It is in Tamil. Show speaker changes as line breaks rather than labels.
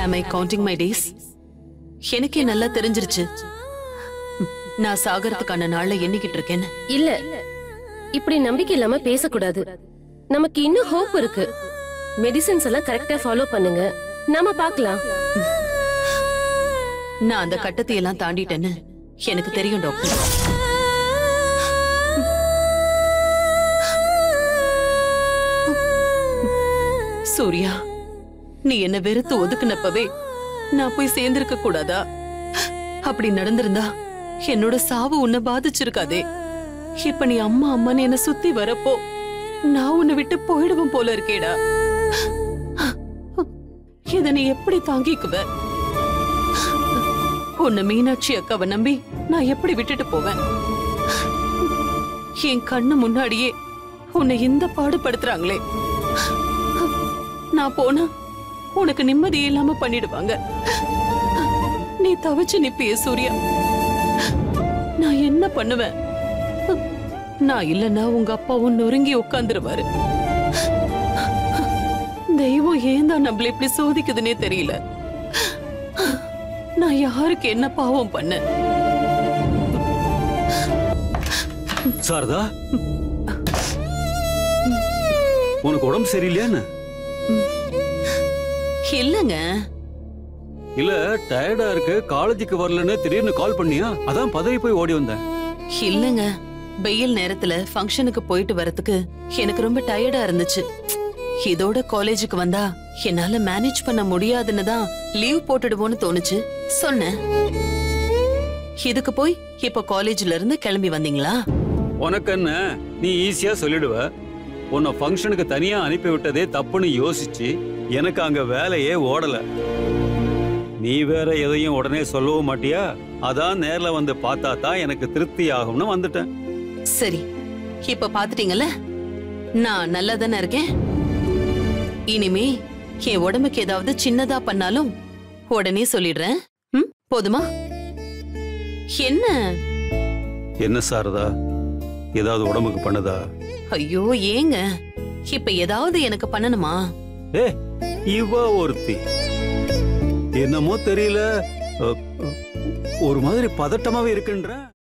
am I counting my days எனக்கே நல்லா தெரிஞ்சிருச்சு நான் சாகறதுக்கான நாளை எண்ணிக்கிட்டு இருக்கேன்னு
இல்ல இப்படி நம்பிக்கை இல்லாம பேசக்கூடாது நமக்கு இன்னும் ஹோப் இருக்கு மெடிசின்ஸ் எல்லாம் கரெக்டா ஃபாலோ பண்ணுங்க நாம பார்க்கலாம்
நான் அந்த கட்டத்தை எல்லாம் தாண்டிட்டேன்னு எனக்கு தெரியும் டாக்டர் சூர்யா நீ என்ன வெறுத்து ஒதுக்குனப்பவே நான் போய் சேர்ந்திருக்க கூடாதா அப்படி நடந்திருந்தா என்னோட சாவு உன்னை பாதிச்சிருக்காதே இப்ப நீ அம்மா அம்மான்னு என்ன சுத்தி வரப்போ நான் உன்னை விட்டு போயிடுவேன் போல இருக்கேடா இத நீ எப்படி தாங்கிக்குவ உன்னை மீனாட்சி அக்காவை நம்பி நான் எப்படி விட்டுட்டு போவேன் என் கண்ணு முன்னாடியே உன்னை இந்த பாடுபடுத்துறாங்களே நான் போனா உனக்கு நிம்மதி இல்லாம பண்ணிடுவாங்க நீ தவிச்சு நிப்பிய சூர்யா நான் என்ன பண்ணுவேன் நான் இல்லைன்னா உங்க அப்பாவும் நொறுங்கி உட்கார்ந்துருவாரு தெய்வம் ஏன் தான் நம்மள இப்படி சோதிக்குதுன்னே தெரியல நான் யாருக்கு என்ன பாவம் பண்ணேன்
சாரதா உனக்கு உடம்பு சரியில்லையான்னு
இல்லங்க
இல்ல டயர்டா இருக்கு காலேஜுக்கு வரலன்னு திடீர்னு கால் பண்ணியா அதான் பதவி போய் ஓடி வந்தேன்
இல்லங்க வெயில் நேரத்துல ஃபங்க்ஷனுக்கு போயிட்டு வரதுக்கு எனக்கு ரொம்ப டயர்டா இருந்துச்சு இதோட காலேஜுக்கு வந்தா என்னால மேனேஜ் பண்ண முடியாதுன்னு தான் லீவ் போட்டுடுவோன்னு தோணுச்சு சொன்னேன் இதுக்கு போய் இப்ப காலேஜ்ல இருந்து கிளம்பி வந்தீங்களா
உனக்கு என்ன நீ ஈஸியா சொல்லிடுவ உன்னை ஃபங்க்ஷனுக்கு தனியா அனுப்பி விட்டதே தப்புன்னு யோசிச்சு எனக்கு அங்க வேலையே ஓடல நீ வேற எதையும் உடனே சொல்லவும் மாட்டியா அதான் நேர்ல வந்து பார்த்தா தான் எனக்கு திருப்தி ஆகும்னு வந்துட்டேன்
சரி இப்ப பாத்துட்டீங்கல்ல நான் நல்லா தானே இருக்கேன் இனிமே என் உடம்புக்கு ஏதாவது சின்னதா பண்ணாலும் உடனே சொல்லிடுறேன் ம் போதுமா என்ன
என்ன சாரதா ஏதாவது உடம்புக்கு பண்ணுதா
ஐயோ ஏங்க இப்ப ஏதாவது எனக்கு பண்ணணுமா
ஏ இவ ஒருத்தி என்னமோ தெரியல அ, அ, ஒரு மாதிரி பதட்டமாவே இருக்குன்ற